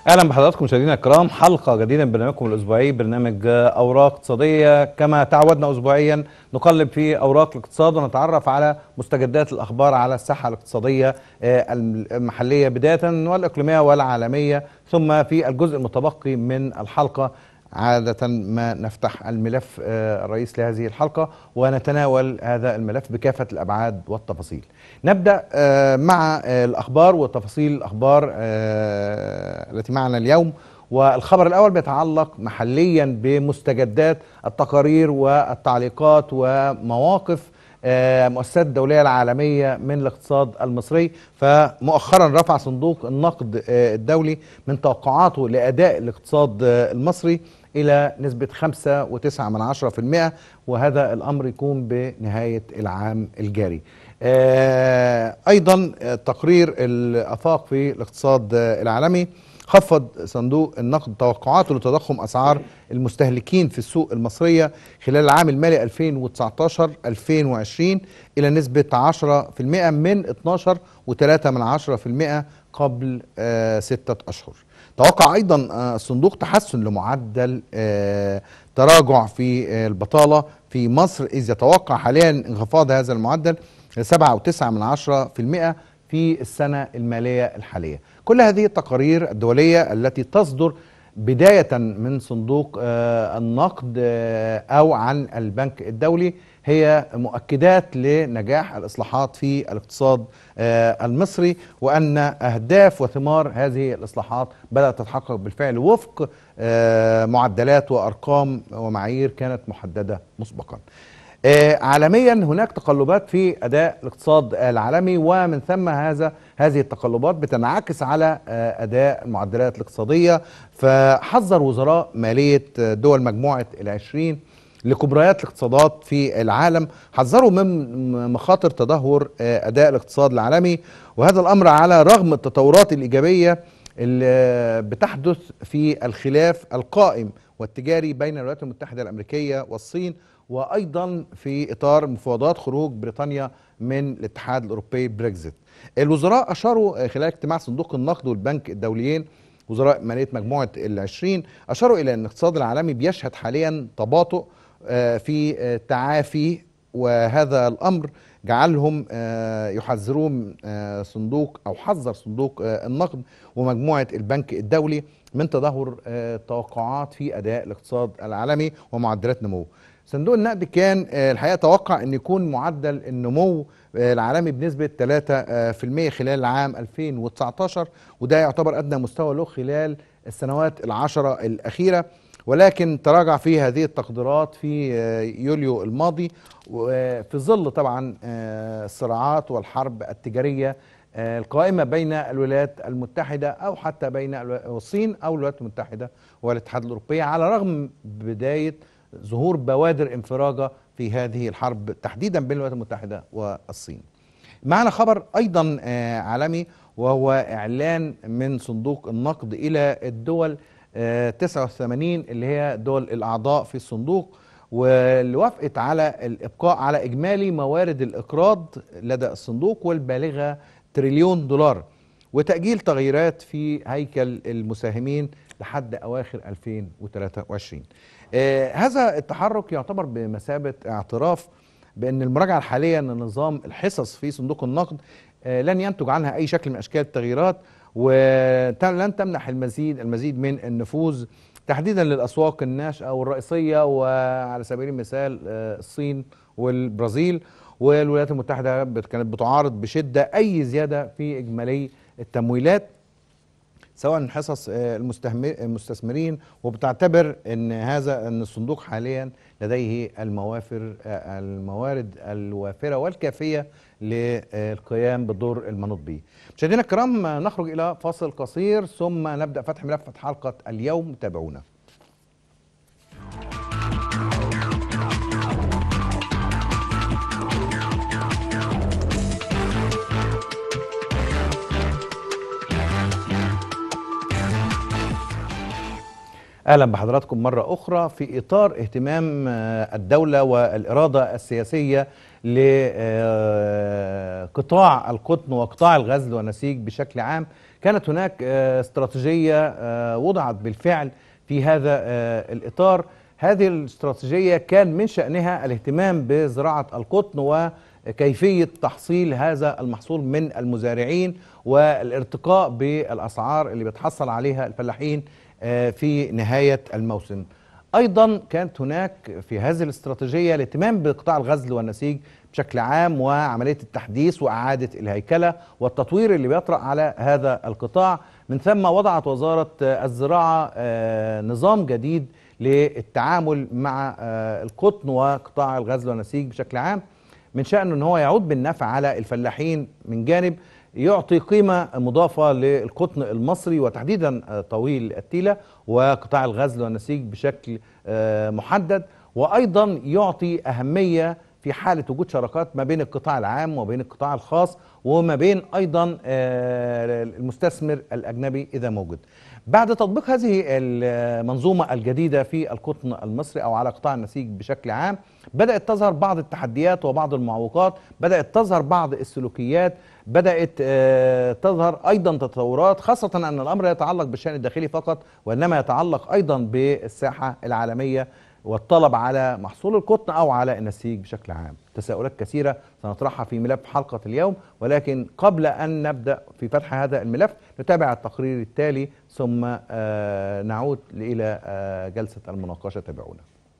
اهلا بحضراتكم مشاهدينا الكرام حلقه جديده من برنامجكم الاسبوعي برنامج اوراق اقتصاديه كما تعودنا اسبوعيا نقلب في اوراق الاقتصاد ونتعرف على مستجدات الاخبار على الساحه الاقتصاديه المحليه بدايه والاقليميه والعالميه ثم في الجزء المتبقي من الحلقه عادة ما نفتح الملف الرئيس لهذه الحلقة ونتناول هذا الملف بكافة الأبعاد والتفاصيل نبدأ مع الأخبار وتفاصيل الأخبار التي معنا اليوم والخبر الأول بيتعلق محليا بمستجدات التقارير والتعليقات ومواقف مؤسسات الدولية العالمية من الاقتصاد المصري فمؤخرا رفع صندوق النقد الدولي من توقعاته لأداء الاقتصاد المصري إلى نسبة 5.9% وهذا الأمر يكون بنهاية العام الجاري أيضا تقرير الأفاق في الاقتصاد العالمي خفض صندوق النقد توقعاته لتضخم اسعار المستهلكين في السوق المصريه خلال العام المالي 2019 2020 الى نسبه 10% من 12.3% قبل آه ستة اشهر. توقع ايضا آه الصندوق تحسن لمعدل آه تراجع في البطاله في مصر اذ يتوقع حاليا انخفاض هذا المعدل ل 7.9% في السنه الماليه الحاليه. كل هذه التقارير الدولية التي تصدر بداية من صندوق النقد أو عن البنك الدولي هي مؤكدات لنجاح الإصلاحات في الاقتصاد المصري وأن أهداف وثمار هذه الإصلاحات بدأت تتحقق بالفعل وفق معدلات وأرقام ومعايير كانت محددة مسبقاً. عالميا هناك تقلبات في اداء الاقتصاد العالمي ومن ثم هذا هذه التقلبات بتنعكس على اداء المعدلات الاقتصاديه فحذر وزراء ماليه دول مجموعه العشرين لكبريات الاقتصادات في العالم حذروا من مخاطر تدهور اداء الاقتصاد العالمي وهذا الامر على رغم التطورات الايجابيه اللي بتحدث في الخلاف القائم والتجاري بين الولايات المتحده الامريكيه والصين وايضا في اطار مفاوضات خروج بريطانيا من الاتحاد الاوروبي بريكزيت. الوزراء اشاروا خلال اجتماع صندوق النقد والبنك الدوليين وزراء ماليه مجموعه العشرين اشاروا الى ان الاقتصاد العالمي بيشهد حاليا تباطؤ في تعافي وهذا الامر جعلهم يحذرون صندوق او حذر صندوق النقد ومجموعه البنك الدولي من تدهور التوقعات في اداء الاقتصاد العالمي ومعدلات نموه. صندوق النقد كان الحقيقه توقع ان يكون معدل النمو العالمي بنسبه 3% خلال العام 2019 وده يعتبر ادنى مستوى له خلال السنوات العشره الاخيره ولكن تراجع في هذه التقديرات في يوليو الماضي وفي ظل طبعا الصراعات والحرب التجاريه القائمه بين الولايات المتحده او حتى بين الصين او الولايات المتحده والاتحاد الاوروبي على رغم بدايه ظهور بوادر انفراجة في هذه الحرب تحديدا بين الولايات المتحدة والصين معنا خبر أيضا عالمي وهو إعلان من صندوق النقد إلى الدول 89 اللي هي دول الأعضاء في الصندوق واللي وافقت على الإبقاء على إجمالي موارد الإقراض لدى الصندوق والبالغة تريليون دولار وتأجيل تغييرات في هيكل المساهمين لحد أواخر 2023 آه هذا التحرك يعتبر بمثابة اعتراف بأن المراجعة الحالية لنظام الحصص في صندوق النقد آه لن ينتج عنها أي شكل من أشكال التغييرات ولن تمنح المزيد المزيد من النفوذ تحديدا للأسواق الناشئة والرئيسية وعلى سبيل المثال آه الصين والبرازيل والولايات المتحدة كانت بتعارض بشدة أي زيادة في إجمالي التمويلات سواء من حصص المستثمرين وبتعتبر ان هذا ان الصندوق حاليا لديه الموافر الموارد الوافره والكافيه للقيام بالدور المنوط به. مشاهدينا الكرام نخرج الى فاصل قصير ثم نبدا فتح ملف حلقه اليوم تابعونا. اهلا بحضراتكم مره اخرى في اطار اهتمام آه، الدوله والاراده السياسيه لقطاع القطن وقطاع الغزل والنسيج بشكل عام كانت هناك آه، استراتيجيه آه، وضعت بالفعل في هذا آه، الاطار هذه الاستراتيجيه كان من شانها الاهتمام بزراعه القطن وكيفيه تحصيل هذا المحصول من المزارعين والارتقاء بالاسعار اللي بيتحصل عليها الفلاحين آه، في نهايه الموسم. ايضا كانت هناك في هذه الاستراتيجيه الاهتمام بقطاع الغزل والنسيج بشكل عام وعمليه التحديث واعاده الهيكله والتطوير اللي بيطرا على هذا القطاع من ثم وضعت وزاره آه، الزراعه آه، نظام جديد للتعامل مع آه، القطن وقطاع الغزل والنسيج بشكل عام من شأنه ان هو يعود بالنفع على الفلاحين من جانب يعطي قيمة مضافة للقطن المصري وتحديدا آه، طويل التيلة وقطاع الغزل والنسيج بشكل آه، محدد وأيضا يعطي أهمية في حالة وجود شراكات ما بين القطاع العام وبين القطاع الخاص وما بين أيضا آه، المستثمر الأجنبي إذا موجود بعد تطبيق هذه المنظومة الجديدة في القطن المصري أو على قطاع النسيج بشكل عام بدأت تظهر بعض التحديات وبعض المعوقات بدأت تظهر بعض السلوكيات بدأت آه، تظهر أيضا تطورات خاصة أن الأمر يتعلق بالشأن الداخلي فقط وإنما يتعلق أيضا بالساحة العالمية والطلب على محصول القطن أو على النسيج بشكل عام تساؤلات كثيرة سنطرحها في ملف حلقة اليوم ولكن قبل أن نبدأ في فتح هذا الملف نتابع التقرير التالي ثم آه، نعود إلى آه، جلسة المناقشة تابعونا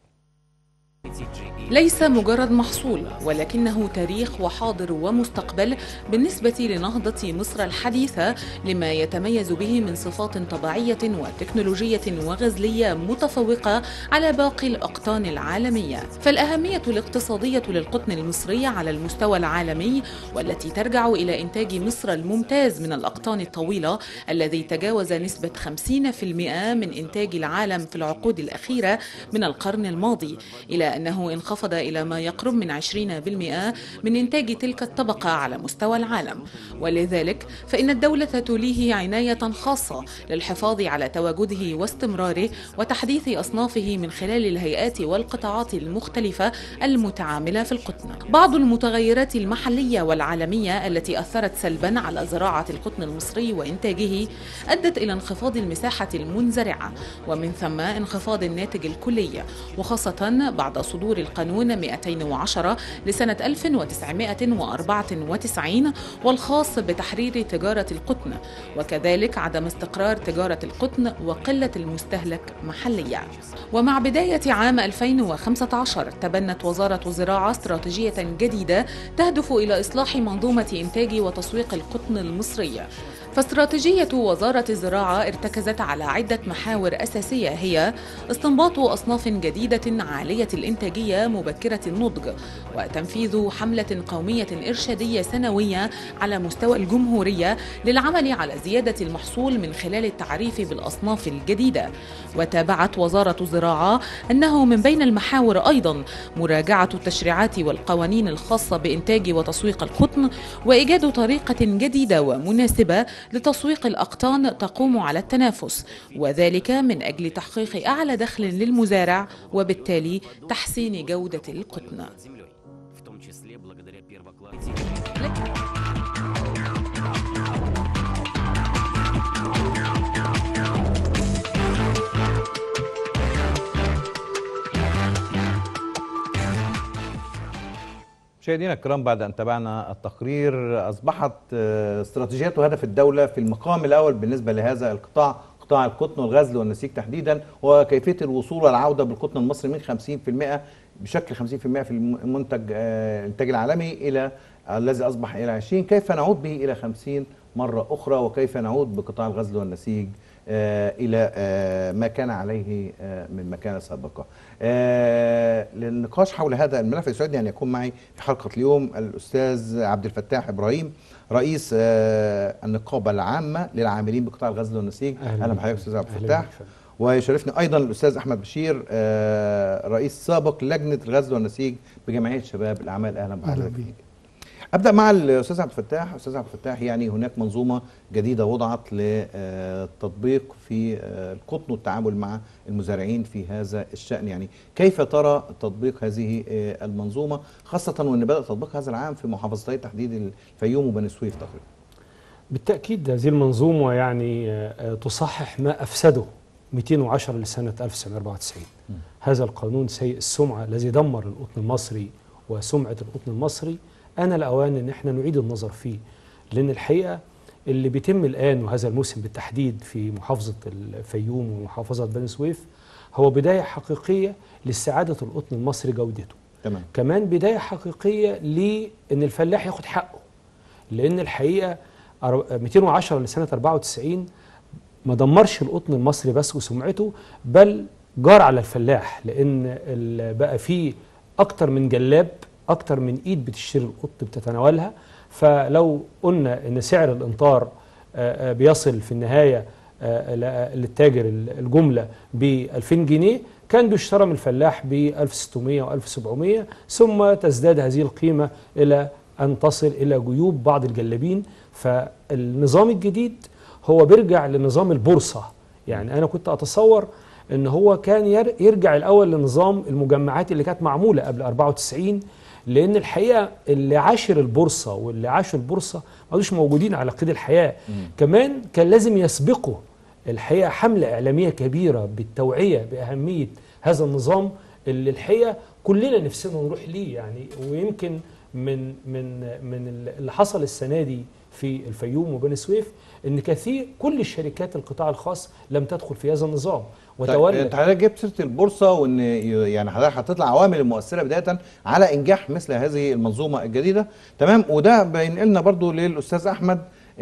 ليس مجرد محصول ولكنه تاريخ وحاضر ومستقبل بالنسبة لنهضة مصر الحديثة لما يتميز به من صفات طبيعية وتكنولوجية وغزلية متفوقة على باقي الأقطان العالمية فالأهمية الاقتصادية للقطن المصري على المستوى العالمي والتي ترجع إلى إنتاج مصر الممتاز من الأقطان الطويلة الذي تجاوز نسبة 50% من إنتاج العالم في العقود الأخيرة من القرن الماضي إلى أنه انخفض إلى ما يقرب من 20% من إنتاج تلك الطبقة على مستوى العالم ولذلك فإن الدولة توليه عناية خاصة للحفاظ على تواجده واستمراره وتحديث أصنافه من خلال الهيئات والقطاعات المختلفة المتعاملة في القطن بعض المتغيرات المحلية والعالمية التي أثرت سلبا على زراعة القطن المصري وإنتاجه أدت إلى انخفاض المساحة المنزرعة ومن ثم انخفاض الناتج الكلي وخاصة بعد صدور القانون 210 لسنة 1994 والخاص بتحرير تجارة القطن وكذلك عدم استقرار تجارة القطن وقلة المستهلك محليا ومع بداية عام 2015 تبنت وزارة الزراعة استراتيجية جديدة تهدف إلى إصلاح منظومة إنتاج وتسويق القطن المصري فاستراتيجية وزارة الزراعة ارتكزت على عدة محاور أساسية هي استنباط أصناف جديدة عالية الإنتاجية مبكرة النضج وتنفيذ حملة قومية إرشادية سنوية على مستوى الجمهورية للعمل على زيادة المحصول من خلال التعريف بالأصناف الجديدة وتابعت وزارة الزراعة أنه من بين المحاور أيضا مراجعة التشريعات والقوانين الخاصة بإنتاج وتسويق القطن وإيجاد طريقة جديدة ومناسبة لتسويق الأقطان تقوم على التنافس وذلك من أجل تحقيق أعلى دخل للمزارع وبالتالي تحسين جودة القطن землей, в том числе благодаря первоклассным مشاهدينا الكرام بعد ان تابعنا التقرير اصبحت آه، استراتيجيات وهدف الدوله في المقام الاول بالنسبه لهذا القطاع قطاع القطن والغزل والنسيج تحديدا وكيفيه الوصول والعوده بالقطن المصري من 50% بشكل 50% في المنتج آه، الانتاج العالمي الى الذي اصبح الى 20 كيف نعود به الى 50 مره اخرى وكيف نعود بقطاع الغزل والنسيج آه، الى آه، ما كان عليه آه، من مكانه سابقه. آه، للنقاش حول هذا الملف يسعدني ان يكون معي في حلقه اليوم الاستاذ عبد الفتاح ابراهيم رئيس آه، النقابه العامه للعاملين بقطاع الغزل والنسيج. أهلاً اهلا بك. بحضرتك استاذ عبد أهلاً الفتاح. بك فندم. ويشرفني ايضا الاستاذ احمد بشير آه، رئيس سابق لجنه الغزل والنسيج بجمعيه شباب الاعمال اهلا أهلاً بحضرتك. بيك. ابدا مع الاستاذ عبد الفتاح استاذ عبد الفتاح يعني هناك منظومه جديده وضعت للتطبيق في آه، القطن والتعامل مع المزارعين في هذا الشان يعني كيف ترى تطبيق هذه آه، المنظومه خاصه وان بدا تطبيق هذا العام في محافظتي تحديد الفيوم وبني سويف تقريبا بالتأكيد هذه المنظومة يعني آه، آه، تصحح ما أفسده 210 لسنة 1994 هذا القانون سيء السمعة الذي دمر القطن المصري وسمعة القطن المصري أنا الأوان أن احنا نعيد النظر فيه لأن الحقيقة اللي بيتم الآن وهذا الموسم بالتحديد في محافظة الفيوم ومحافظة بني سويف هو بداية حقيقية لاستعادة القطن المصري جودته تمام كمان بداية حقيقية لأن الفلاح ياخد حقه لأن الحقيقة أر- 210 لسنة 94 ما دمرش القطن المصري بس وسمعته بل جار على الفلاح لأن ال- بقى فيه أكتر من جلاب أكتر من إيد بتشتري القطن بتتناولها فلو قلنا إن سعر الإمطار آه، آه، بيصل في النهاية آه، ل- للتاجر ال- الجملة ب 2000 جنيه كان بيشترى من الفلاح ب 1600 و 1700 ثم تزداد هذه القيمة إلى أن تصل إلى جيوب بعض الجلابين فالنظام الجديد هو بيرجع لنظام البورصة يعني أنا كنت أتصور ان هو كان ير- يرجع الاول لنظام المجمعات اللي كانت معموله قبل 94 لان الحقيقه اللي عاشر البورصه واللي عاشوا البورصه ما عادوش موجودين على قيد الحياه كمان كان لازم يسبقه الحقيقه حمله اعلاميه كبيره بالتوعيه باهميه هذا النظام اللي الحقيقه كلنا نفسنا نروح ليه يعني ويمكن من من من اللي حصل السنه دي في الفيوم وبني سويف ان كثير كل الشركات القطاع الخاص لم تدخل في هذا النظام طيب وتولى انت حضرتك جبت سيره البورصه وان ي- يعني حضرتك هتطلع عوامل المؤثره بدايه على انجاح مثل هذه المنظومه الجديده تمام وده بينقلنا برضو للاستاذ احمد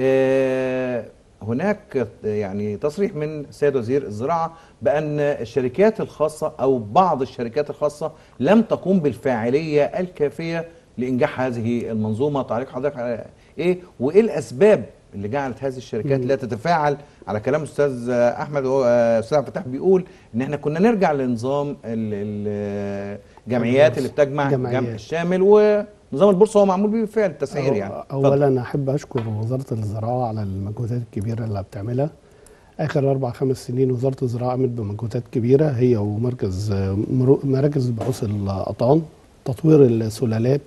آه، هناك يعني تصريح من سيد وزير الزراعه بان الشركات الخاصه او بعض الشركات الخاصه لم تقوم بالفاعليه الكافيه لانجاح هذه المنظومه تعليق حضرتك على ايه وايه الاسباب اللي جعلت هذه الشركات لا تتفاعل على كلام استاذ احمد وهو آه، استاذ عبد الفتاح بيقول ان احنا كنا نرجع لنظام ال- ال- الجمعيات اللي بتجمع جمعيات. الجمع الشامل ونظام البورصه هو معمول بيه بالفعل التسعير أو- يعني اتفضل. اولا احب اشكر وزاره الزراعه على المجهودات الكبيره اللي بتعملها اخر اربع خمس سنين وزاره الزراعه قامت بمجهودات كبيره هي ومركز مرو- مراكز بحوث القطان تطوير السلالات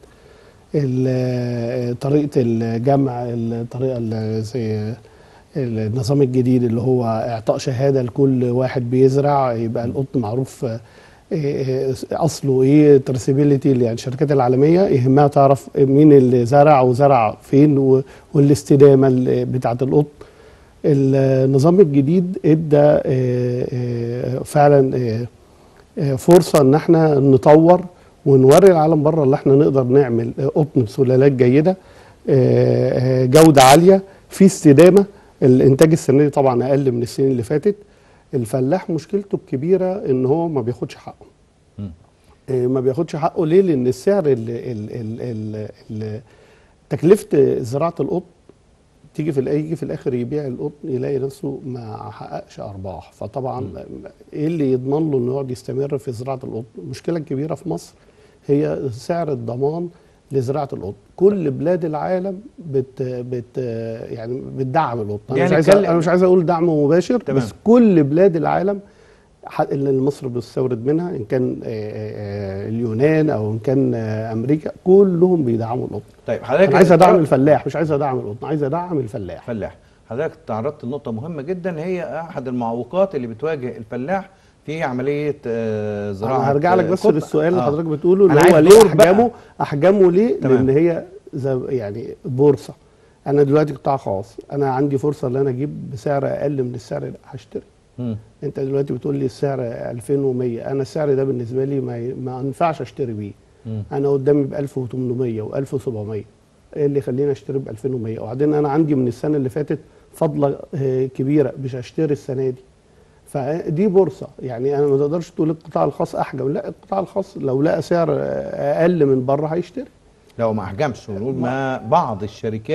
ال- طريقه الجمع الطريقه اللي زي النظام الجديد اللي هو اعطاء شهاده لكل واحد بيزرع يبقى القطن معروف آه، إيه اصله ايه ترسيبيليتي يعني الشركات العالميه يهمها تعرف مين اللي زرع وزرع فين و- والاستدامه ال- بتاعه القطن النظام الجديد ادى آه، آه، فعلا آه، آه، فرصه ان احنا نطور ونوري العالم بره اللي احنا نقدر نعمل آه، قطن بسلالات جيده آه، آه، جوده عاليه في استدامه الانتاج السنه دي طبعا اقل من السنين اللي فاتت الفلاح مشكلته الكبيره ان هو ما بياخدش حقه مم. آه، ما بياخدش حقه ليه لان السعر ال ال ال ال ال تكلفه زراعه القطن تيجي في الآ- يجي في الاخر يبيع القطن يلاقي نفسه ما حققش ارباح فطبعا ايه اللي يضمن له انه يقعد يستمر في زراعه القطن المشكله الكبيره في مصر هي سعر الضمان لزراعه القطن كل بلاد العالم بت بت يعني بتدعم القطن انا يعني مش عايز اتكلم- انا مش عايز اقول دعم مباشر تمام. بس كل بلاد العالم ح- اللي مصر بتستورد منها ان كان آه، آه، اليونان او ان كان آه، امريكا كلهم بيدعموا القطن طيب حضرتك انا عايز ادعم تعرف- الفلاح مش عايز ادعم القطن عايز ادعم الفلاح فلاح حضرتك تعرضت لنقطة مهمة جدا هي أحد المعوقات اللي بتواجه الفلاح في عملية آه، زراعة انا هرجع لك آه، بس قطن. للسؤال اللي آه. حضرتك بتقوله أنا اللي هو عايز ليه دور بقى. احجامه احجامه ليه تمام. لان هي زي يعني بورصه انا دلوقتي قطاع خاص انا عندي فرصه ان انا اجيب بسعر اقل من السعر اللي هشتري مم. انت دلوقتي بتقول لي السعر 2100 انا السعر ده بالنسبه لي ما, ي- ما ينفعش اشتري بيه مم. انا قدامي ب 1800 و 1700 ايه اللي يخليني اشتري ب 2100 وبعدين انا عندي من السنه اللي فاتت فضله آه، كبيره مش هشتري السنه دي فدي بورصه يعني انا ما تقدرش تقول القطاع الخاص احجم لا القطاع الخاص لو لقى سعر آه، اقل من بره هيشتري لو ما أحجمش ونقول ما بعض الشركات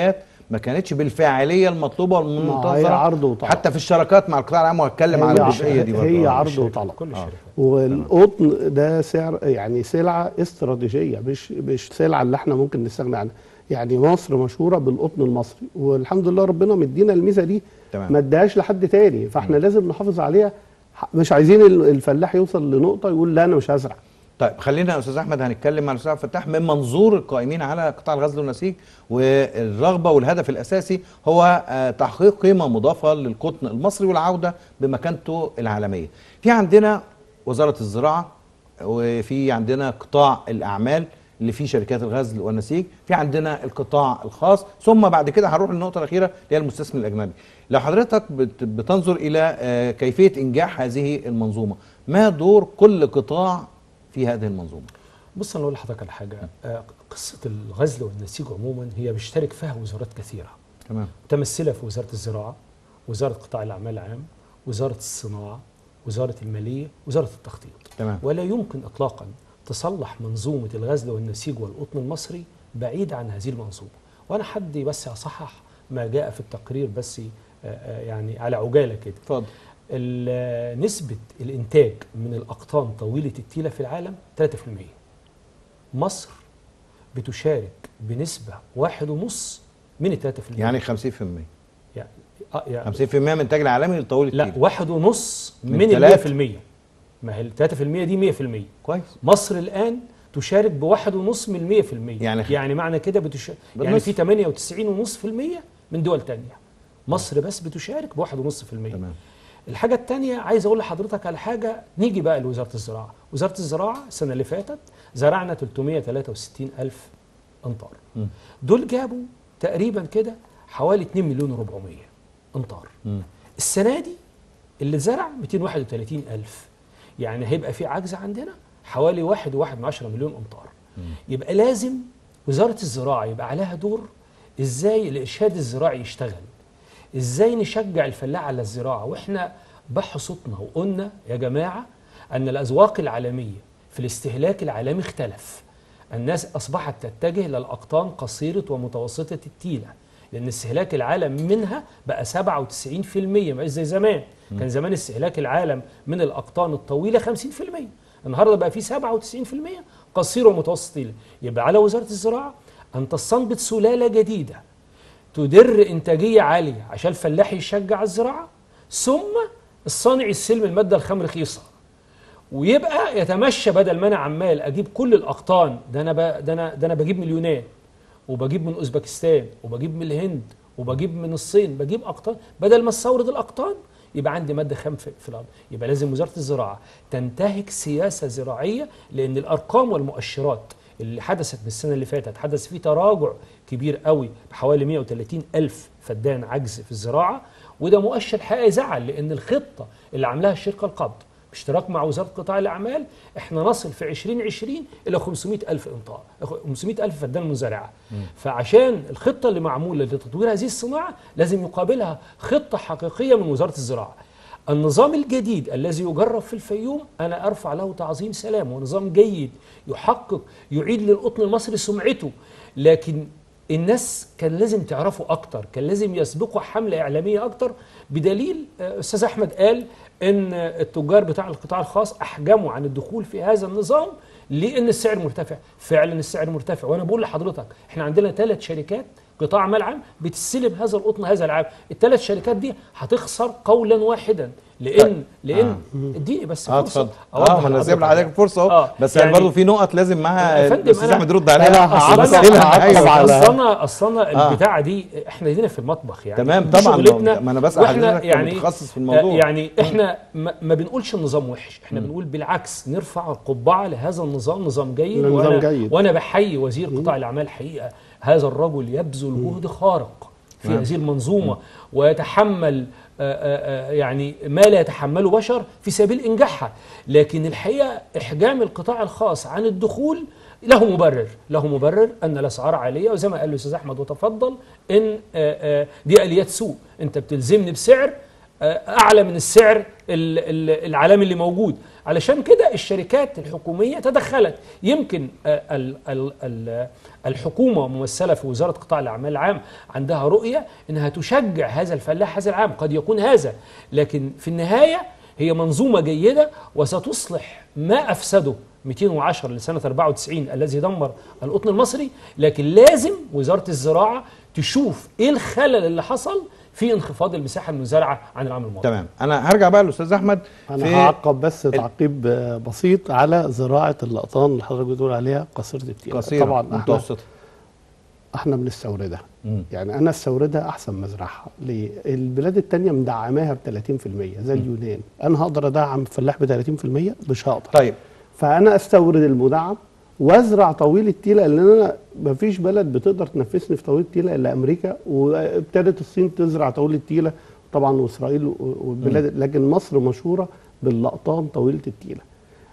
ما كانتش بالفعاليه المطلوبه ما هي والمنتظره عرض وطلب حتى في الشراكات مع القطاع العام وهتكلم على هي- الجزئيه دي برضه هي آه. عرض وطلب كل الشركات والقطن ده سعر يعني سلعه استراتيجيه مش مش سلعه اللي احنا ممكن نستغنى عنها يعني مصر مشهوره بالقطن المصري والحمد لله ربنا مدينا الميزه دي تمام. ما اداهاش لحد تاني فاحنا لازم نحافظ عليها ح- مش عايزين ال- الفلاح يوصل لنقطه يقول لا انا مش هزرع طيب خلينا يا استاذ احمد هنتكلم مع الاستاذ عبد الفتاح من منظور القائمين على قطاع الغزل والنسيج والرغبه والهدف الاساسي هو آه، تحقيق قيمه مضافه للقطن المصري والعوده بمكانته العالميه. في عندنا وزاره الزراعه وفي عندنا قطاع الاعمال اللي فيه شركات الغزل والنسيج، في عندنا القطاع الخاص، ثم بعد كده هنروح للنقطه الاخيره اللي هي المستثمر الاجنبي. لو حضرتك بت- بتنظر الى آه، كيفيه انجاح هذه المنظومه، ما دور كل قطاع في هذه المنظومه؟ بص انا اقول لحضرتك على حاجه آه، قصه الغزل والنسيج عموما هي بيشترك فيها وزارات كثيره تمام متمثله في وزاره الزراعه وزاره قطاع الاعمال العام وزاره الصناعه وزاره الماليه وزاره التخطيط تمام ولا يمكن اطلاقا تصلح منظومه الغزل والنسيج والقطن المصري بعيد عن هذه المنظومه وانا حدي بس اصحح ما جاء في التقرير بس آه، آه، يعني على عجاله كده اتفضل ال- نسبة الإنتاج من الأقطان طويلة التيلة في العالم 3% مصر بتشارك بنسبة واحد ونص من ال 3% يعني 50% يعني, آه يعني 50% من الانتاج العالمي للطويل لا التيل واحد ونص من من ال تلاتة. 100% ما هي ال 3% دي 100% كويس مصر الآن تشارك بواحد ونص من 100% يعني خ- يعني معنى كده بتش... يعني بالنصف. في 98 ونص في المية من دول تانية مصر بس بتشارك بواحد ونص في المية تمام الحاجة التانية عايز أقول لحضرتك على حاجة نيجي بقى لوزارة الزراعة وزارة الزراعة السنة اللي فاتت زرعنا 363 ألف أمطار مم. دول جابوا تقريبا كده حوالي 2 مليون و400 أمطار مم. السنة دي اللي زرع 231 ألف يعني هيبقى في عجز عندنا حوالي واحد وواحد من عشرة مليون أمطار يبقى لازم وزارة الزراعة يبقى عليها دور إزاي الإرشاد الزراعي يشتغل ازاي نشجع الفلاح على الزراعه واحنا بحصتنا وقلنا يا جماعه ان الاذواق العالميه في الاستهلاك العالمي اختلف الناس اصبحت تتجه للاقطان قصيره ومتوسطه التيله لان استهلاك العالم منها بقى 97% ما زي زمان كان زمان استهلاك العالم من الاقطان الطويله 50% النهارده بقى في 97% قصير ومتوسط تيله يبقى على وزاره الزراعه ان تستنبط سلاله جديده تدر انتاجيه عاليه عشان الفلاح يشجع الزراعه ثم الصانع يستلم الماده الخام رخيصه ويبقى يتمشى بدل ما انا عمال اجيب كل الاقطان ده انا ب- ده انا ده انا بجيب من اليونان وبجيب من اوزبكستان وبجيب من الهند وبجيب من الصين بجيب اقطان بدل ما استورد الاقطان يبقى عندي ماده خام في, في الارض يبقى لازم وزاره الزراعه تنتهج سياسه زراعيه لان الارقام والمؤشرات اللي حدثت من السنه اللي فاتت حدث فيه تراجع كبير قوي بحوالي 130 الف فدان عجز في الزراعه وده مؤشر حقيقي يزعل لان الخطه اللي عاملاها الشركه القبض باشتراك مع وزاره قطاع الاعمال احنا نصل في 2020 الى 500 الف انطاء 500 الف فدان مزارعه فعشان الخطه اللي معموله لتطوير هذه الصناعه لازم يقابلها خطه حقيقيه من وزاره الزراعه النظام الجديد الذي يجرب في الفيوم انا ارفع له تعظيم سلام ونظام جيد يحقق يعيد للقطن المصري سمعته لكن الناس كان لازم تعرفوا اكتر كان لازم يسبقوا حمله اعلاميه اكتر بدليل آه، استاذ احمد قال ان التجار بتاع القطاع الخاص احجموا عن الدخول في هذا النظام لان السعر مرتفع فعلا السعر مرتفع وانا بقول لحضرتك احنا عندنا ثلاث شركات قطاع عمل عام بتستلم هذا القطن هذا العام الثلاث شركات دي هتخسر قولا واحدا لان لان اديني بس اه فرصه اتفضل أوضح اه انا سايب لحضرتك لحضرتك فرصه اهو آه، بس يعني يعني- برضه في نقط لازم معاها يا فندم، الاستاذ أنا- احمد يرد أنا عليها هعقب أصل أنا- أسئلة هعقب أيوة. على- اصل انا اصل انا آه. البتاعه دي احنا ايدينا في المطبخ يعني تمام دي طبعا شغلتنا ما انا بسال واحنا حضرتك يعني متخصص في الموضوع آه، يعني احنا ما, ما بنقولش النظام وحش احنا بنقول بالعكس نرفع القبعه لهذا النظام نظام جيد نظام وانا جيد. وانا بحيي وزير قطاع الاعمال حقيقه هذا الرجل يبذل جهد خارق في هذه المنظومه ويتحمل آه، آه، آه، يعني ما لا يتحمله بشر في سبيل انجاحها لكن الحقيقه احجام القطاع الخاص عن الدخول له مبرر له مبرر ان الاسعار عاليه وزي ما قال الاستاذ احمد وتفضل ان آه، آه، دي اليات سوق انت بتلزمني بسعر آه، اعلى من السعر ال- ال- العالمي اللي موجود علشان كده الشركات الحكوميه تدخلت يمكن آه، ال- ال- ال- الحكومه ممثله في وزاره قطاع الاعمال العام عندها رؤيه انها تشجع هذا الفلاح هذا العام قد يكون هذا لكن في النهايه هي منظومه جيده وستصلح ما افسده 210 لسنه 94 الذي دمر القطن المصري لكن لازم وزاره الزراعه تشوف ايه الخلل اللي حصل في انخفاض المساحه المزارعه عن العام الماضي تمام انا هرجع بقى للاستاذ احمد انا في هعقب بس تعقيب آه، بسيط على زراعه الاقطان اللي حضرتك بتقول عليها قصيره التيله قصيره طبعا احنا متوسطه احنا بنستوردها مم. يعني انا استوردها احسن ما ازرعها ليه البلاد التانية مدعماها ب 30% زي اليونان انا هقدر ادعم الفلاح ب 30% مش هقدر طيب فانا استورد المدعم وازرع طويل التيله لان انا مفيش بلد بتقدر تنافسني في طويل التيله الا امريكا وابتدت الصين تزرع طويل التيله طبعا واسرائيل و- والبلاد لكن مصر مشهوره بالاقطان طويله التيله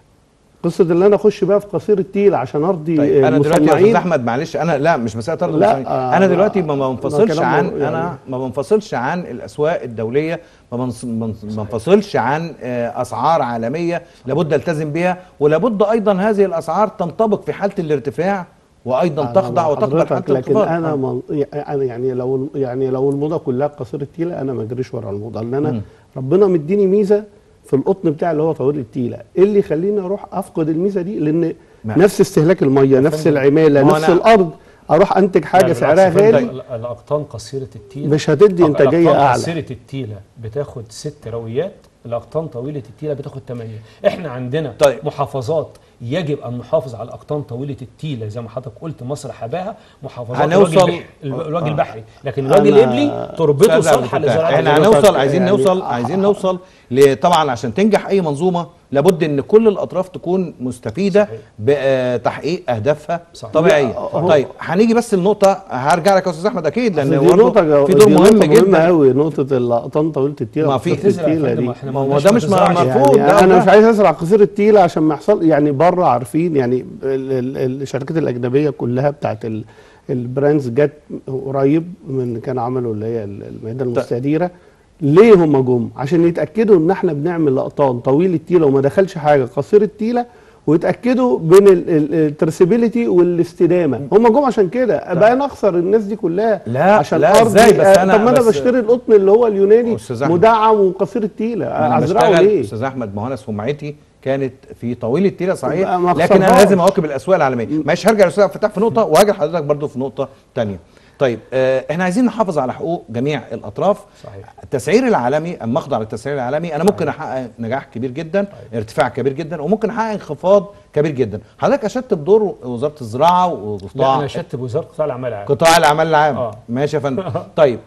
قصه ان انا اخش بقى في قصير التيله عشان ارضي طيب آه، انا دلوقتي يا المصنعين. استاذ احمد معلش انا لا مش مساله طرد لا، المصنعين. آه، انا دلوقتي ما ده بنفصلش كلام عن يعني- انا ما بنفصلش عن الاسواق الدوليه ما بنص- ما بنفصلش عن آه، اسعار عالميه لابد التزم بها ولابد ايضا هذه الاسعار تنطبق في حاله الارتفاع وايضا أنا تخضع مع وتقبل حاله حضرتك، لكن الانخفاض انا آه. من انا يعني لو يعني لو الموضه كلها قصير التيله انا ما اجريش ورا الموضه لان انا مم. ربنا مديني ميزه في القطن بتاعي اللي هو طويل التيله ايه اللي يخليني اروح افقد الميزه دي لان ما- نفس استهلاك الميه نفس فندم، العماله ما هو نفس أنا- الارض اروح انتج لا، حاجه بالعكس سعرها يا فندم، غالي ال- الاقطان قصيره التيله مش هتدي الأق- انتاجيه الأقطان اعلى قصيره التيله بتاخد ست رويات الاقطان طويله التيله بتاخد ثمانيه احنا عندنا طيب. محافظات يجب ان نحافظ على الاقطان طويله التيله زي ما حضرتك قلت مصر حباها محافظات هنوصل- الوجه البحري الو- الوجه آه. البحري لكن الوجه أنا- الابلي تربطه أستاذ عبد صالحه الفتاح، لزراعه احنا حضرتك هنوصل عايزين يعني- نوصل عايزين نوصل ل- طبعا عشان تنجح اي منظومه لابد ان كل الاطراف تكون مستفيده صحيح. بتحقيق اهدافها صحيح. طبيعيه لا، هو- طيب هنيجي بس النقطه هرجع لك يا استاذ احمد اكيد لان دي برضه نقطه في دور دي مهم نقطة مهمه جدا قوي نقطه الاقطان طويله التيله ما في- قصيرة بتزرع يا التيله فندم، دي احنا ما هو قلناش ده ما مش تزرعش. مرفوض. يعني لا، انا لا. مش عايز ازرع قصير التيله عشان ما يحصل يعني بره عارفين يعني ال- ال- الشركات الاجنبيه كلها بتاعت ال- البراندز جت قريب من كان عملوا اللي هي المائده المستديره ليه هم جم عشان يتاكدوا ان احنا بنعمل لقطان طويل التيله وما دخلش حاجه قصير التيله ويتاكدوا بين الترسبيليتي والاستدامه هم جم عشان كده بقى انا اخسر الناس دي كلها لا، عشان لا، أرضي- إزاي؟ بس آه، أنا- طب ما انا بس- بشتري القطن اللي هو اليوناني أستاذ أحمد. مدعم وقصير التيله انا ازرعه بشتغل ليه استاذ احمد ما هو انا سمعتي كانت في طويل التيله صحيح ما- ما لكن انا أخسرهاش. لازم اواكب الاسواق العالميه ماشي هرجع للاستاذ عبد الفتاح في نقطه وهاجي لحضرتك برضو في نقطه تانية طيب آه احنا عايزين نحافظ على حقوق جميع الاطراف صحيح. التسعير العالمي اما اخضع للتسعير العالمي انا ممكن احقق نجاح كبير جدا ارتفاع كبير جدا وممكن احقق انخفاض كبير جدا حضرتك اشدت بدور وزاره الزراعه لا وقطاع انا شدت بوزاره قطاع الاعمال العام قطاع الاعمال العام آه. ماشي يا فندم طيب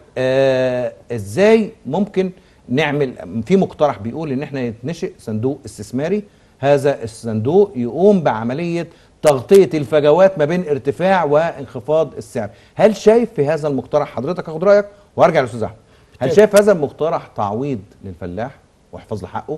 آه ازاي ممكن نعمل في مقترح بيقول ان احنا يتنشئ صندوق استثماري هذا الصندوق يقوم بعمليه تغطيه الفجوات ما بين ارتفاع وانخفاض السعر هل شايف في هذا المقترح حضرتك اخد رايك وارجع للاستاذ احمد هل شايف هذا المقترح تعويض للفلاح وحفاظ لحقه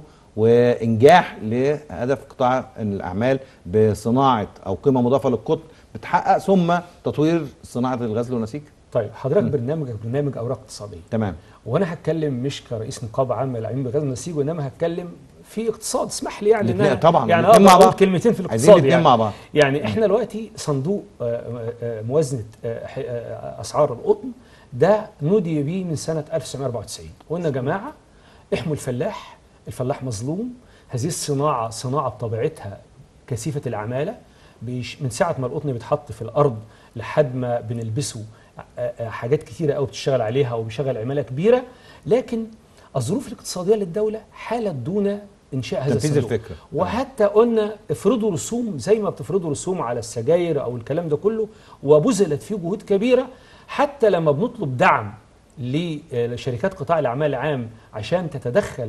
وانجاح لهدف قطاع الاعمال بصناعه او قيمه مضافه للقطن بتحقق ثم تطوير صناعه الغزل والنسيج طيب حضرتك برنامجك برنامج اوراق اقتصاديه تمام وانا هتكلم مش كرئيس نقابه عامه للعلم بغاز النسيج وانما هتكلم في اقتصاد اسمح لي يعني إن الاتنين- أنا- طبعاً، يعني الاتنين اقدر مع اقول بعض. كلمتين في عايزين الاقتصاد الاتنين يعني مع بعض. يعني احنا دلوقتي صندوق آه، آه، موازنه آه، ح- آه، اسعار القطن ده نودي به من سنه 1994 قلنا يا جماعه احموا الفلاح الفلاح مظلوم هذه الصناعه صناعه بطبيعتها كثيفه العماله بيش من ساعه ما القطن بيتحط في الارض لحد ما بنلبسه آه، آه، حاجات كتيره قوي بتشتغل عليها وبيشغل عماله كبيره لكن الظروف الاقتصاديه للدوله حالت دون انشاء هذا تنفيذ الصندوق الفكرة. وحتى قلنا افرضوا رسوم زي ما بتفرضوا رسوم على السجاير او الكلام ده كله وبذلت فيه جهود كبيره حتى لما بنطلب دعم لشركات قطاع الاعمال العام عشان تتدخل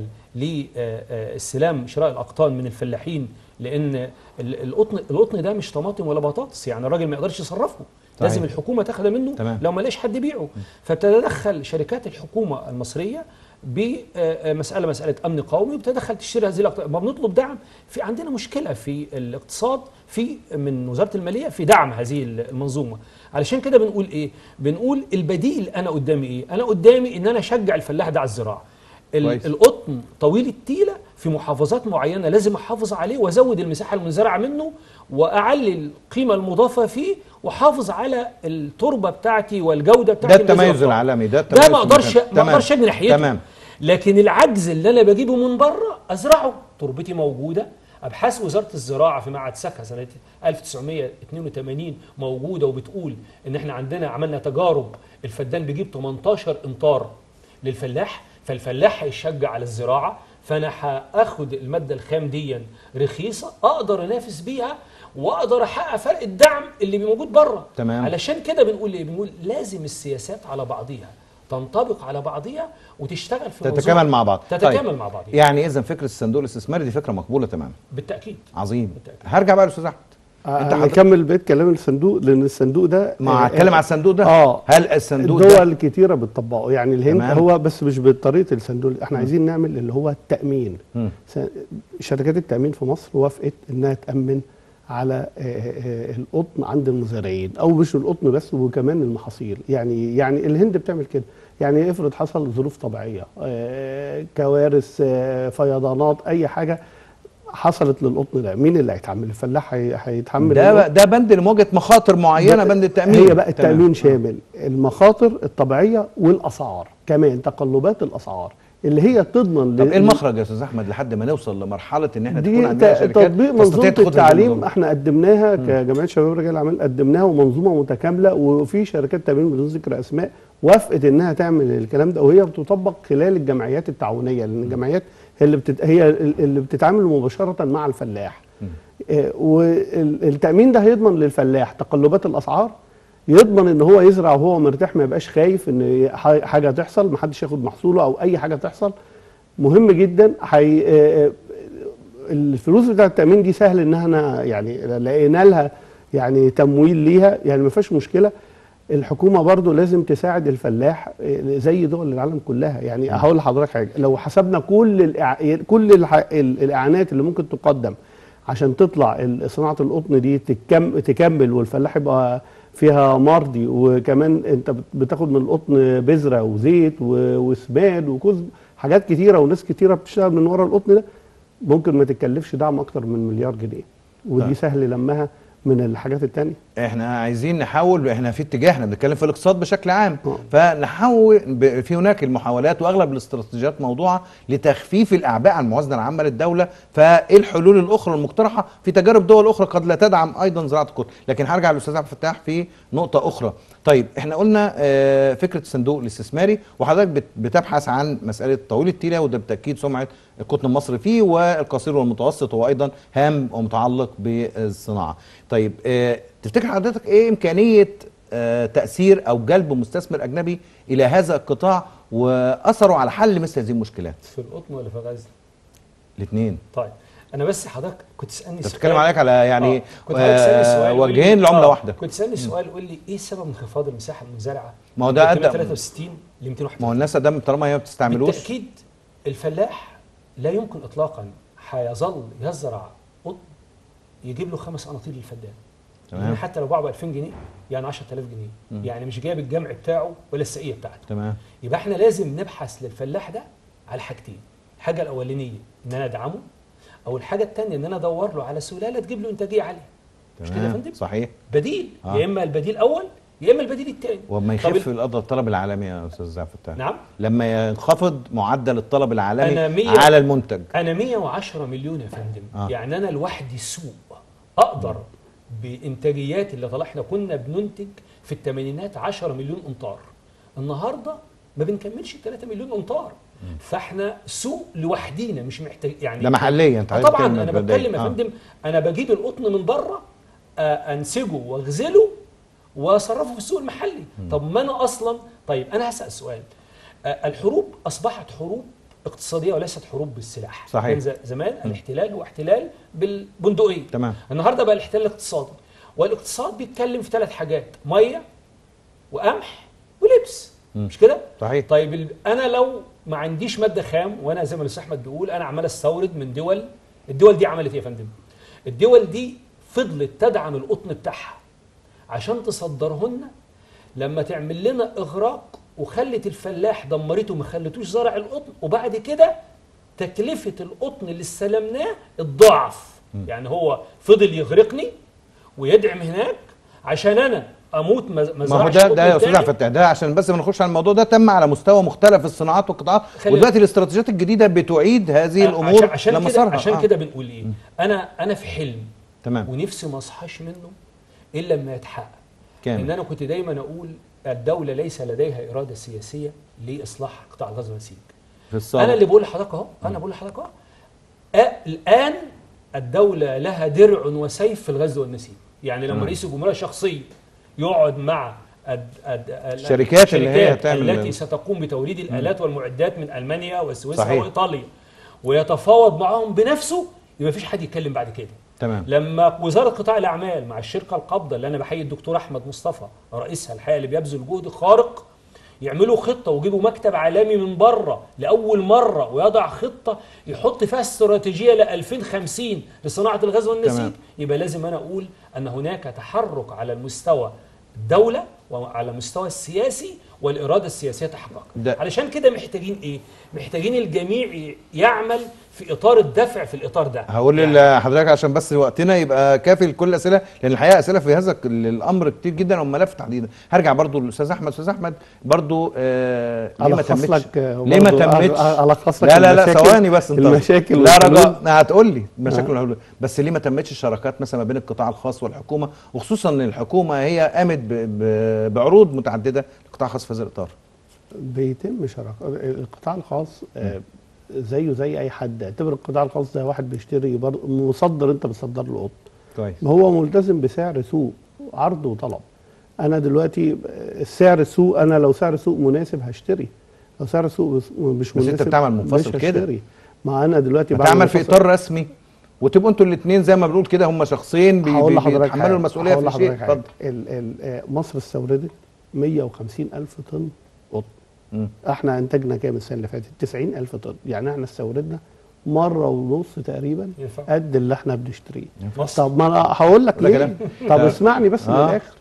لاستلام شراء الاقطان من الفلاحين لان ال- القطن القطن ده مش طماطم ولا بطاطس يعني الراجل ما يقدرش يصرفه لازم الحكومه تاخده منه تمام. لو ما لاقيش حد يبيعه فتتدخل شركات الحكومه المصريه بمساله مساله امن قومي وبتدخل تشتري هذه الاقطاب ما بنطلب دعم في عندنا مشكله في الاقتصاد في من وزاره الماليه في دعم هذه المنظومه علشان كده بنقول ايه بنقول البديل انا قدامي ايه انا قدامي ان انا اشجع الفلاح ده على الزراعه ال- كويس. القطن طويل التيله في في محافظات معينه لازم احافظ عليه وازود المساحه المنزرعه منه واعلي القيمه المضافه فيه واحافظ على التربه بتاعتي والجوده ده بتاعتي من هذه التميز الأبطال. العالمي ده ده التميز ما اقدرش المكان. ما تمام. اقدرش اجني ناحيته تمام لكن العجز اللي انا بجيبه من بره ازرعه تربتي موجوده ابحاث وزاره الزراعه في معهد سكه سنه 1982 موجوده وبتقول ان احنا عندنا عملنا تجارب الفدان بيجيب 18 امتار للفلاح فالفلاح هيشجع على الزراعه فانا هاخد الماده الخام دي رخيصه اقدر انافس بيها واقدر احقق فرق الدعم اللي موجود بره تمام. علشان كده بنقول ايه بنقول لازم السياسات على بعضيها تنطبق على بعضيها وتشتغل في منظومة تتكامل مع بعض تتكامل طيب. مع بعضها يعني اذا فكره الصندوق الاستثماري دي فكره مقبوله تماما بالتاكيد عظيم بالتأكيد. هرجع بقى للاستاذ احمد انت انا حضرتك- اكمل بقيه كلام الصندوق لان الصندوق ده ما آه، هتكلم آه، على الصندوق ده اه هل الصندوق الدول ده كتيره بتطبقه يعني الهند تمام. هو بس مش بطريقه الصندوق احنا عايزين نعمل اللي هو التامين مم. س- شركات التامين في مصر وافقت انها تامن على آه، آه، القطن عند المزارعين او مش القطن بس وكمان المحاصيل يعني يعني الهند بتعمل كده يعني افرض حصل ظروف طبيعيه آه، كوارث آه، فيضانات اي حاجه حصلت للقطن ده مين اللي هيتحمل الفلاح هي- هيتحمل ده القطن؟ ده بند لمواجهه مخاطر معينه ب- بند التامين هي بقى تمام. التامين شامل المخاطر الطبيعيه والاسعار كمان تقلبات الاسعار اللي هي تضمن طب ل- ايه المخرج يا استاذ احمد لحد ما نوصل لمرحله ان احنا تكون دي عندنا ت- شركات تطبيق تستطيع منظومه تاخد هذه التعليم المنظومة. احنا قدمناها كجمعيه شباب ورجال الاعمال قدمناها ومنظومه متكامله وفي شركات تامين بدون ذكر اسماء وافقت انها تعمل الكلام ده وهي بتطبق خلال الجمعيات التعاونيه لان الجمعيات هي اللي بتت... هي اللي بتتعامل مباشره مع الفلاح آه، والتامين ده هيضمن للفلاح تقلبات الاسعار يضمن ان هو يزرع وهو مرتاح ما يبقاش خايف ان ح- حاجه تحصل محدش ياخد محصوله او اي حاجه تحصل مهم جدا حي... آه، آه، الفلوس بتاعه التامين دي سهل انها أنا يعني لقينا لها يعني تمويل ليها يعني ما فيهاش مشكله الحكومه برضو لازم تساعد الفلاح آه، زي دول العالم كلها يعني هقول لحضرتك حاجه لو حسبنا كل الإع... كل الح... ال- الاعانات اللي ممكن تقدم عشان تطلع ال- صناعه القطن دي تكم... تكمل والفلاح يبقى فيها مرضي وكمان انت بت- بتاخد من القطن بذره وزيت و... وسماد وكذب حاجات كتيره وناس كتيره بتشتغل من ورا القطن ده ممكن ما تتكلفش دعم اكتر من مليار جنيه ودي طيب. سهل لمها من الحاجات التانية احنا عايزين نحاول احنا في اتجاه احنا بنتكلم في الاقتصاد بشكل عام آه. فنحاول ب- في هناك المحاولات واغلب الاستراتيجيات موضوعه لتخفيف الاعباء على الموازنه العامه للدوله فايه الحلول الاخرى المقترحه في تجارب دول اخرى قد لا تدعم ايضا زراعه القطن لكن هرجع للاستاذ عبد الفتاح في نقطه اخرى طيب احنا قلنا آه، فكره الصندوق الاستثماري وحضرتك بت- بتبحث عن مساله طويل التيله وده بالتاكيد سمعه القطن المصري فيه والقصير والمتوسط هو ايضا هام ومتعلق بالصناعه طيب آه، تفتكر حضرتك ايه امكانيه آه، تاثير او جلب مستثمر اجنبي الى هذا القطاع واثره على حل مثل هذه المشكلات في القطن ولا في غزه الاثنين طيب انا بس حضرتك كنت تسالني انت سؤال بتتكلم عليك على يعني آه. كنت حضرتك تسالني آه، سؤال قول لي- وجهين لعمله آه. واحده كنت تسالني سؤال قول لي ايه سبب انخفاض المساحه المزرعه ما هو ده من أدى- 63 ل 201 ما هو الناس ادام طالما هي ما بتستعملوش بالتاكيد الفلاح لا يمكن اطلاقا هيظل يزرع قطن يجيب له خمس قناطير للفدان تمام. يعني حتى لو باعه ب 2000 جنيه يعني 10000 جنيه يعني مش جايب الجمع بتاعه ولا السقيه بتاعته تمام يبقى احنا لازم نبحث للفلاح ده على حاجتين الحاجه الاولانيه ان انا ادعمه او الحاجه الثانيه ان انا ادور له على سلاله تجيب له انتاجيه عاليه مش كده يا تمام فندم صحيح بديل آه. يا اما البديل الاول يا اما البديل الثاني وما طب يخف ال- الأض- الطلب العالمي يا استاذ عبد الفتاح نعم لما ينخفض معدل الطلب العالمي أنا مية- على المنتج انا 110 مليون يا فندم آه. آه. يعني انا لوحدي سوق اقدر بانتاجيات اللي طلع احنا كنا بننتج في الثمانينات 10 مليون امتار النهارده ما بنكملش 3 مليون امتار فاحنا سوق لوحدينا مش محتاج يعني ده محليا انت آه عايز طبعا تتكلم انا مبدئياً. بتكلم يا آه. فندم انا بجيب القطن من بره آه، انسجه واغزله واصرفه في السوق المحلي طب ما انا اصلا طيب انا هسال سؤال آه، الحروب اصبحت حروب اقتصاديه وليست حروب بالسلاح صحيح. كان ز- زمان الاحتلال هو احتلال بالبندقيه تمام النهارده بقى الاحتلال الاقتصادي والاقتصاد بيتكلم في ثلاث حاجات ميه وقمح ولبس مش كده صحيح طيب ال- انا لو ما عنديش ماده خام وانا زي ما الاستاذ احمد بيقول انا عمال استورد من دول الدول دي عملت ايه يا فندم الدول دي فضلت تدعم القطن بتاعها عشان تصدرهن لما تعمل لنا اغراق وخلت الفلاح دمرته ما خلتوش زرع القطن وبعد كده تكلفه القطن اللي استلمناه الضعف يعني هو فضل يغرقني ويدعم هناك عشان انا اموت ما ما ما هو زرعش ده قطن ده يا استاذ تاني. عبد الفتاح ده عشان بس ما نخش على الموضوع ده تم على مستوى مختلف الصناعات والقطاعات خلي- ودلوقتي الاستراتيجيات الجديده بتعيد هذه الامور عشان, عشان كده لمسارها عشان آه. كده بنقول ايه انا انا في حلم تمام ونفسي ما اصحاش منه الا لما يتحقق ان كامل انا كنت دايما اقول الدوله ليس لديها اراده سياسيه لاصلاح قطاع الغاز والنسيج في الصالة انا اللي بقول لحضرتك اهو انا بقول لحضرتك اهو آه، الان الدوله لها درع وسيف في الغزل والنسيج يعني لما تمام. رئيس الجمهوريه شخصيا يقعد مع الد- الد- ال- الشركات اللي هي الشركات هتعمل- التي ستقوم بتوريد الالات والمعدات من المانيا وسويسرا صحيح. وايطاليا ويتفاوض معهم بنفسه يبقى مفيش حد يتكلم بعد كده تمام لما وزاره قطاع الاعمال مع الشركه القابضه اللي انا بحيي الدكتور احمد مصطفى رئيسها الحقيقه اللي بيبذل جهد خارق يعملوا خطه ويجيبوا مكتب عالمي من بره لاول مره ويضع خطه يحط فيها استراتيجيه ل 2050 لصناعه الغاز والنسيج تمام. يبقى لازم انا اقول ان هناك تحرك على المستوى الدوله وعلى المستوى السياسي والاراده السياسيه تحقق ده- علشان كده محتاجين ايه محتاجين الجميع يعمل في اطار الدفع في الاطار ده هقول يعني لحضرتك عشان بس وقتنا يبقى كافي لكل الاسئله لان الحقيقه اسئله في هذا ك- الامر كتير جدا وملف تحديدا هرجع برضو للاستاذ احمد استاذ احمد برضو آه ليه ما ألخص تمتش لك، آه، ليه ما برضو تمتش أ- ألخص لك لا لا لا المشاكل- ثواني بس انت المشاكل لا والحلول. رجاء هتقول لي مشاكل نعم. والحلول بس ليه ما تمتش الشراكات مثلا ما بين القطاع الخاص والحكومه وخصوصا ان الحكومه هي قامت ب- ب- بعروض متعدده للقطاع الخاص في هذا الاطار بيتم شراكة القطاع الخاص آه، زيه زي اي حد اعتبر القطاع الخاص ده واحد بيشتري برضه مصدر انت بتصدر له قطن كويس هو ملتزم بسعر سوق عرض وطلب انا دلوقتي السعر السوق انا لو سعر سوق مناسب هشتري لو سعر سوق بس- مش بس أنت مناسب بتعمل منفصل مش كده. هشتري. ما انا دلوقتي بعمل تعمل في منفصل. اطار رسمي وتبقوا انتوا الاثنين زي ما بنقول كده هم شخصين بي- هقول بي- لحضرتك بيتحملوا حاجة. المسؤوليه هقول في شيء لحضرتك حاجة. اتفضل ال- ال- آه، مصر استوردت 150 الف طن قطن مم. احنا انتجنا كام السنه اللي فاتت 90 الف طن يعني احنا استوردنا مره ونص تقريبا ينفع؟ قد اللي احنا بنشتريه مصر طب ما انا هقول لك ولا ليه كلام؟ طب آه. اسمعني بس من آه. الاخر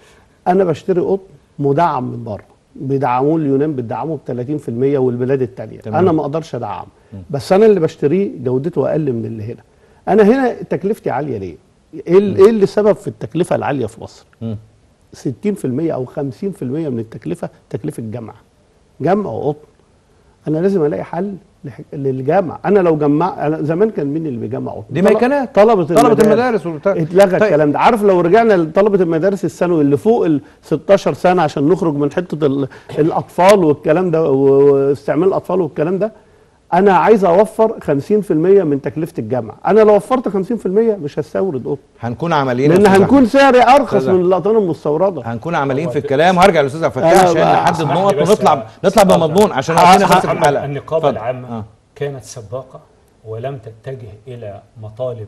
انا بشتري قطن مدعم من بره بيدعموه اليونان بتدعمه ب 30% والبلاد التانية تمام. انا ما اقدرش ادعم بس انا اللي بشتريه جودته اقل من اللي هنا انا هنا تكلفتي عاليه ليه ايه ال- ايه اللي سبب في التكلفه العاليه في مصر مم. 60% او 50% من التكلفه تكلفه جمع جمع وقطن انا لازم الاقي حل لح- للجمع انا لو جمع أنا زمان كان مين اللي بيجمع قطن دي طل- ميكانات. طلبه طلبه المدارس والبتاع اتلغى طيب. الكلام ده عارف لو رجعنا لطلبه المدارس الثانوي اللي فوق ال 16 سنه عشان نخرج من حته ال- الاطفال والكلام ده و- واستعمال الاطفال والكلام ده انا عايز اوفر 50% من تكلفه الجامعه انا لو وفرت 50% مش هستورد قطن هنكون عمليين يا لان أستاذ هنكون سعري ارخص أستاذ من الاطعمه المستورده هنكون عمليين هو في ده- الكلام وهرجع للاستاذ عبد الفتاح أنا عشان بقى نحدد اسمح نقط لي بس ونطلع يا نطلع أستاذ بمضمون عبد- عشان ه- عايزين ه- نخلص محمد، الحلقه النقابه اتفضل. العامه آه. كانت سباقه ولم تتجه الى مطالب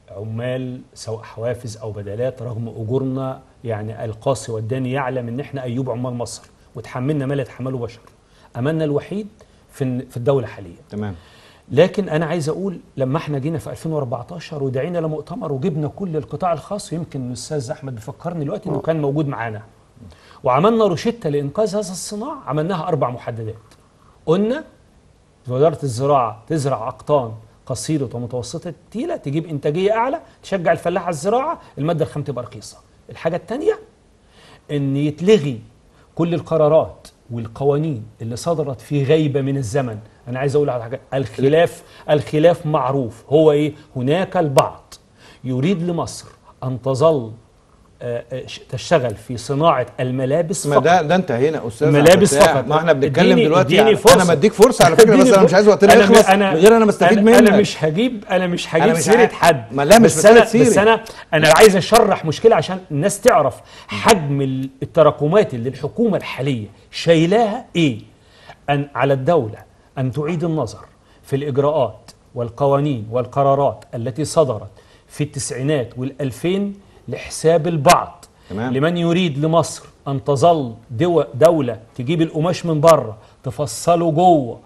عمال سواء حوافز او بدلات رغم اجورنا يعني القاسي والداني يعلم ان احنا ايوب عمال مصر وتحملنا ما لا يتحمله بشر املنا الوحيد في في الدوله حاليا تمام لكن انا عايز اقول لما احنا جينا في 2014 ودعينا لمؤتمر وجبنا كل القطاع الخاص يمكن الاستاذ احمد بيفكرني دلوقتي انه كان موجود معانا وعملنا روشته لانقاذ هذا الصناعه عملناها اربع محددات قلنا وزاره الزراعه تزرع اقطان قصيره ومتوسطه التيله تجيب انتاجيه اعلى تشجع الفلاح على الزراعه الماده الخام تبقى رخيصه الحاجه الثانيه ان يتلغي كل القرارات والقوانين اللي صدرت في غيبه من الزمن انا عايز اقول على حاجه الخلاف الخلاف معروف هو ايه هناك البعض يريد لمصر ان تظل آه، آه، ش- تشتغل في صناعه الملابس ما فقط ده ده انتهينا استاذ ملابس عبد الفتاح. فقط. ما احنا بنتكلم اديني- دلوقتي اديني يعني فرصة. انا بديك فرصه على فكره بس اديني انا مش فرصة. عايز وقتنا أنا- يخلص أنا- من غير انا بستفيد أنا- منك انا مش هجيب انا مش هجيب مش سيره عايز- حد ما لا، مش بس مسألة انا سيرة. بس انا انا عايز اشرح مشكله عشان الناس تعرف حجم ال- التراكمات اللي الحكومه الحاليه شايلاها ايه ان على الدوله ان تعيد النظر في الاجراءات والقوانين والقرارات التي صدرت في التسعينات والألفين لحساب البعض تمام. لمن يريد لمصر أن تظل دو دولة تجيب القماش من بره تفصله جوه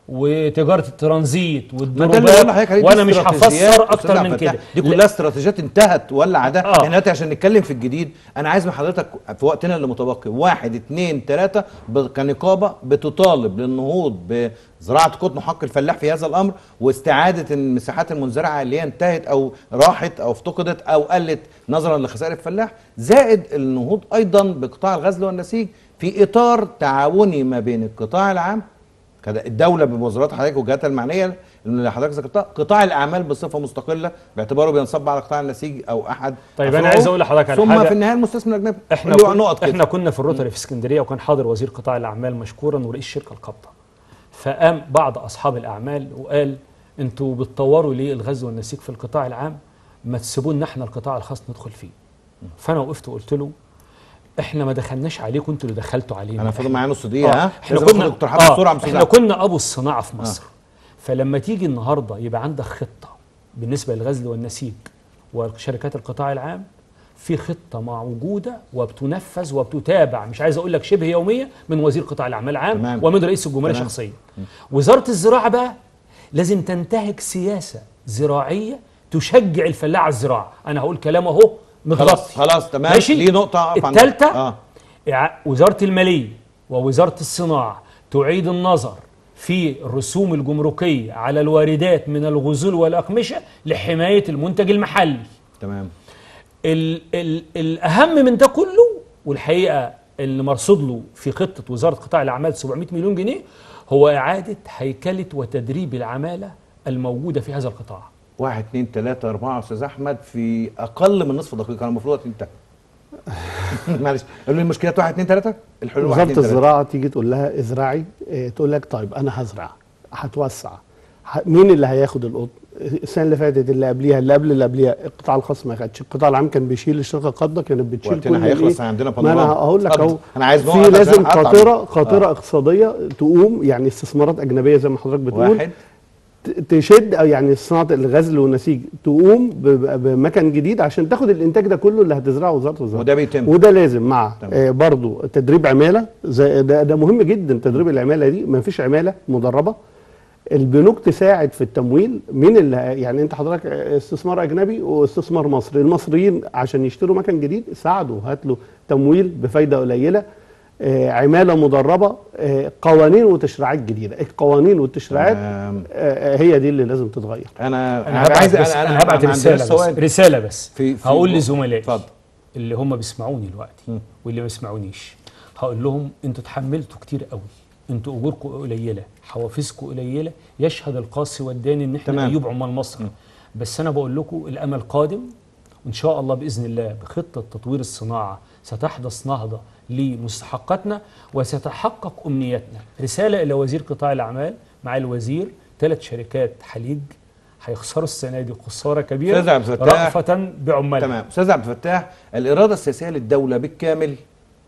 وتجاره الترانزيت ما ده اللي بقول والضربات لحضرتك عليه، دي وانا مش استراتيجيات هفسر أستاذ اكتر عبد من الفتاح. كده دي كلها استراتيجيات انتهت ولا ده آه. احنا دلوقتي عشان نتكلم في الجديد انا عايز من حضرتك في وقتنا اللي متبقي واحد اتنين تلاته ب- كنقابه بتطالب للنهوض بزراعه قطن حق الفلاح في هذا الامر واستعاده المساحات المنزرعه اللي هي انتهت او راحت او افتقدت او قلت نظرا لخسائر الفلاح زائد النهوض ايضا بقطاع الغزل والنسيج في اطار تعاوني ما بين القطاع العام كده الدوله بوزارات حضرتك وجهاتها المعنيه اللي حضرتك ذكرتها قطاع الاعمال بصفه مستقله باعتباره بينصب على قطاع النسيج او احد طيب أنا أفرعه. عايز أقول لحضرتك على ثم حاجة. في النهايه المستثمر الاجنبي احنا قول لي كن نقط كده احنا كنا في الروتري في اسكندريه وكان حاضر وزير قطاع الاعمال مشكورا ورئيس شركه القبضه فقام بعض اصحاب الاعمال وقال انتوا بتطوروا ليه الغزو والنسيج في القطاع العام ما تسيبونا احنا القطاع الخاص ندخل فيه فانا وقفت وقلت له احنا ما دخلناش عليكم انتوا اللي دخلتوا علينا انا فاضل إحنا- معايا نص دقيقه ها احنا لازم آخد كنا اقتراحات آه بسرعه احنا مساعدة. كنا ابو الصناعه في مصر فلما تيجي النهارده يبقى عندك خطه بالنسبه للغزل والنسيج وشركات القطاع العام في خطه موجوده وبتنفذ وبتتابع مش عايز اقول لك شبه يوميه من وزير قطاع الاعمال العام تمام. ومن رئيس الجمهوريه تمام. شخصيا وزاره الزراعه بقى لازم تنتهج سياسه زراعيه تشجع الفلاح على الزراعه انا هقول كلام اهو متغطي خلاص خلاص تمام ماشي ليه نقطه أقف عندها. الثالثه اه إع- وزارة المالية ووزارة الصناعة تعيد النظر في الرسوم الجمركية على الواردات من الغزول والأقمشة لحماية المنتج المحلي تمام ال ال الأهم من ده كله والحقيقة اللي مرصود له في خطة وزارة قطاع الأعمال 700 مليون جنيه هو إعادة هيكلة وتدريب العمالة الموجودة في هذا القطاع واحد اتنين تلاته اربعه استاذ احمد في اقل من نصف دقيقه انا المفروض وقت انتهى معلش قالوا لي المشكلات واحد اتنين تلاته الحلول واحد وزاره اتنين تلاته الزراعه تيجي تقول لها ازرعي إيه، تقول لك طيب انا هزرع هتوسع ه- مين اللي هياخد القطن السنه اللي فاتت اللي قبليها اللي قبل اللي قبليها القطاع الخاص ما خدش القطاع العام كان بيشيل الشركه القابضه كانت بتشيل وقتنا كل هيخلص، الإيه؟ عندنا ما انا بانوراما. هقول لك اتفضل. اهو أنا عايز في نقط عشان لازم أقطع قاطره من- قاطره آه. اقتصاديه تقوم يعني استثمارات اجنبيه زي ما حضرتك بتقول واحد ت- تشد او يعني صناعه الغزل والنسيج تقوم ب- ب- بمكان جديد عشان تاخد الانتاج ده كله اللي هتزرعه وزاره الزراعه وده بيتم وده لازم مع تمام. آه برضو تدريب عماله زي ده, ده مهم جدا تدريب العماله دي ما فيش عماله مدربه البنوك تساعد في التمويل مين اللي يعني انت حضرتك استثمار اجنبي واستثمار مصري المصريين عشان يشتروا مكان جديد ساعدوا هات له تمويل بفايده قليله آه عماله مدربه آه قوانين وتشريعات جديده القوانين والتشريعات تمام. آه هي دي اللي لازم تتغير انا أنا هبعت عايز بس أنا هبعت ما عندناش رسالة بس سؤال. رسالة بس في- في هقول جو- لزملائي اتفضل. اللي هم بيسمعوني دلوقتي واللي ما بيسمعونيش هقول لهم انتوا اتحملتوا كتير قوي انتوا اجوركم قليله حوافزكم قليله يشهد القاصي والداني ان احنا تمام. ايوب عمال مصر بس انا بقول لكم الامل قادم وان شاء الله باذن الله بخطه تطوير الصناعه ستحدث نهضه لمستحقاتنا وستتحقق امنياتنا رساله الى وزير قطاع الاعمال مع الوزير ثلاث شركات حليج هيخسروا السنه دي خساره كبيره أستاذ عبد الفتاح. رأفة بعمالها تمام استاذ عبد الفتاح الاراده السياسيه للدوله بالكامل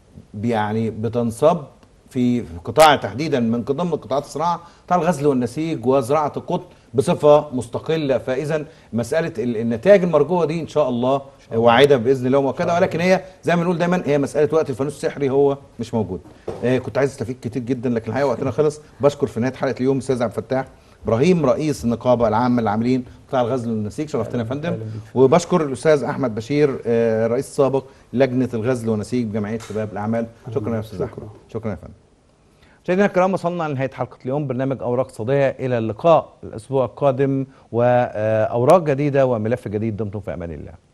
يعني بتنصب في في قطاع تحديدا من ضمن قطاعات الصناعه قطاع الغزل والنسيج وزراعه القطن بصفه مستقله فاذا مساله ال- النتائج المرجوه دي ان شاء الله واعده باذن الله وكذا ولكن هي زي ما بنقول دايما هي مساله وقت الفانوس السحري هو مش موجود آه كنت عايز استفيد كتير جدا لكن الحقيقه وقتنا خلص بشكر في نهايه حلقه اليوم استاذ عبد الفتاح ابراهيم رئيس النقابه العامه للعاملين قطاع الغزل والنسيج شرفتنا يا فندم أهلا بيك. وبشكر الاستاذ احمد بشير آه، رئيس سابق لجنه الغزل والنسيج بجمعيه شباب الاعمال شكرا يا استاذ احمد شكرا يا فندم مشاهدينا الكرام وصلنا لنهايه حلقه اليوم برنامج اوراق اقتصاديه الى اللقاء الاسبوع القادم واوراق جديده وملف جديد دمتم في امان الله